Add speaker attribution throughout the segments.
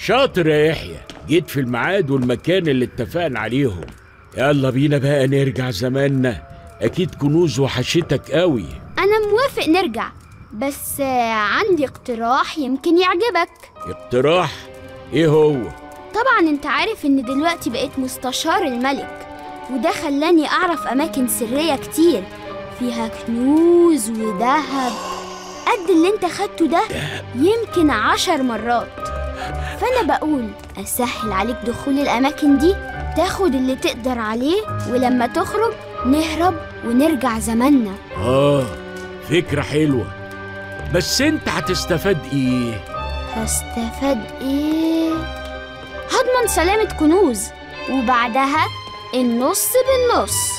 Speaker 1: شاطر يا يحيى جيت في الميعاد والمكان اللي اتفقنا عليهم يلا بينا بقى نرجع زماننا اكيد كنوز وحشتك قوي
Speaker 2: أنا موافق نرجع بس آه، عندي اقتراح يمكن يعجبك
Speaker 1: اقتراح ايه هو
Speaker 2: طبعا انت عارف ان دلوقتي بقيت مستشار الملك وده خلاني اعرف اماكن سرية كتير فيها كنوز وذهب قد اللي انت خدته ده يمكن عشر مرات فانا بقول اسهل عليك دخول الاماكن دي تاخد اللي تقدر عليه ولما تخرج نهرب ونرجع زماننا
Speaker 1: اه فكرة حلوة بس انت هتستفاد ايه
Speaker 2: هستفاد ايه هضمن سلامة كنوز وبعدها النص بالنص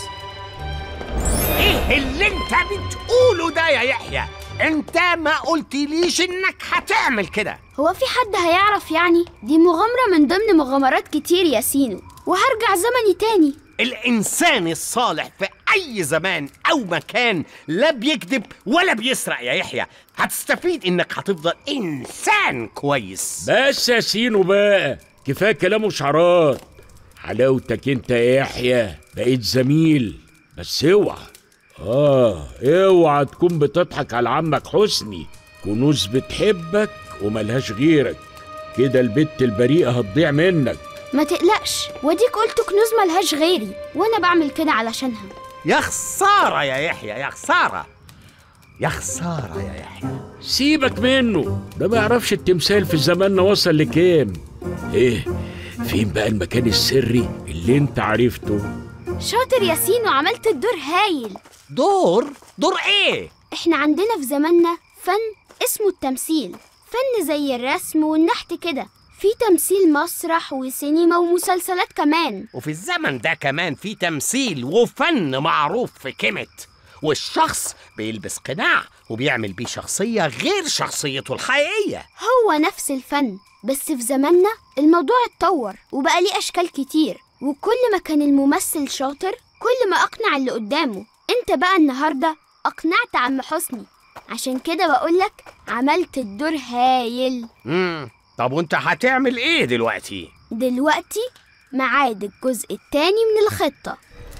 Speaker 3: ايه اللي انت بتقوله ده يا يحيى انت ما قلتليش انك هتعمل كده
Speaker 2: هو في حد هيعرف يعني دي مغامرة من ضمن مغامرات كتير يا سينو وهرجع زمني تاني
Speaker 3: الانسان الصالح في اي زمان او مكان لا بيكذب ولا بيسرق يا يحيى هتستفيد انك هتفضل انسان كويس
Speaker 1: بس يا سينو بقى كفايه كلام وشعارات حلاوتك انت يا يحيى بقيت زميل بس اوعى اه اوعى تكون بتضحك على عمك حسني كنوز بتحبك وملهاش غيرك كده البت البريئة هتضيع منك
Speaker 2: ما تقلقش وديك قلت كنوز ملهاش غيري وانا بعمل كده علشانها
Speaker 3: يا خساره يا يحيى يا خساره يا خساره يا يحيى
Speaker 1: سيبك منه ده ما يعرفش التمثال في زماننا وصل لكام ايه فين بقى المكان السري اللي انت عرفته
Speaker 2: شاطر يا سينو عملت الدور هايل
Speaker 3: دور دور ايه
Speaker 2: احنا عندنا في زماننا فن اسمه التمثيل فن زي الرسم والنحت كده في تمثيل مسرح وسينما ومسلسلات كمان
Speaker 3: وفي الزمن ده كمان في تمثيل وفن معروف في كيمت والشخص بيلبس قناع وبيعمل بيه شخصية غير شخصيته الحقيقية
Speaker 2: هو نفس الفن بس في زماننا الموضوع اتطور وبقى ليه أشكال كتير وكل ما كان الممثل شاطر كل ما أقنع اللي قدامه انت بقى النهاردة أقنعت عم حسني عشان كده بقولك عملت الدور هايل
Speaker 3: مم. طب وانت هتعمل ايه دلوقتي؟
Speaker 2: دلوقتي ميعاد الجزء التاني من الخطة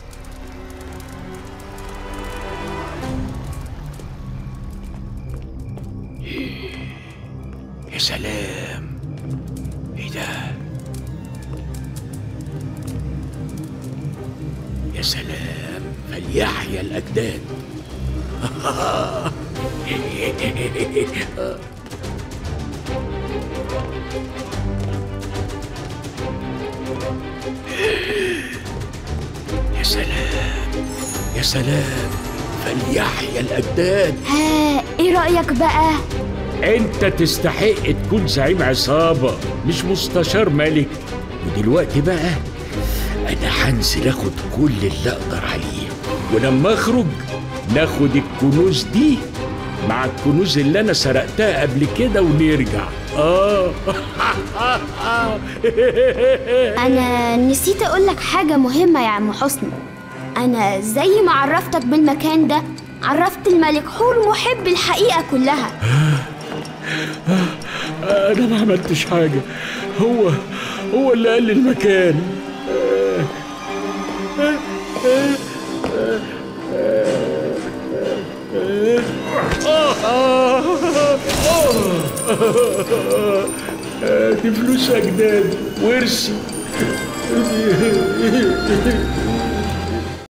Speaker 1: يا سلام ايه ده يا سلام فليحيى الاجداد يا سلام يا سلام فليحيى الاجداد
Speaker 2: ها ايه رأيك بقى؟
Speaker 1: انت تستحق تكون زعيم عصابة مش مستشار ملك ودلوقتي بقى انا هنزل اخد كل اللي اقدر عليه ولما اخرج ناخد الكنوز دي مع الكنوز اللي انا سرقتها قبل كده ونرجع اه
Speaker 2: أنا نسيت أقولك حاجة مهمة يا عم حسني أنا زي ما عرفتك بالمكان ده عرفت الملك حور محب الحقيقة كلها
Speaker 1: انا ما عملتش حاجة هو هو اللي قال لي المكان دي فلوس اجداد ورثي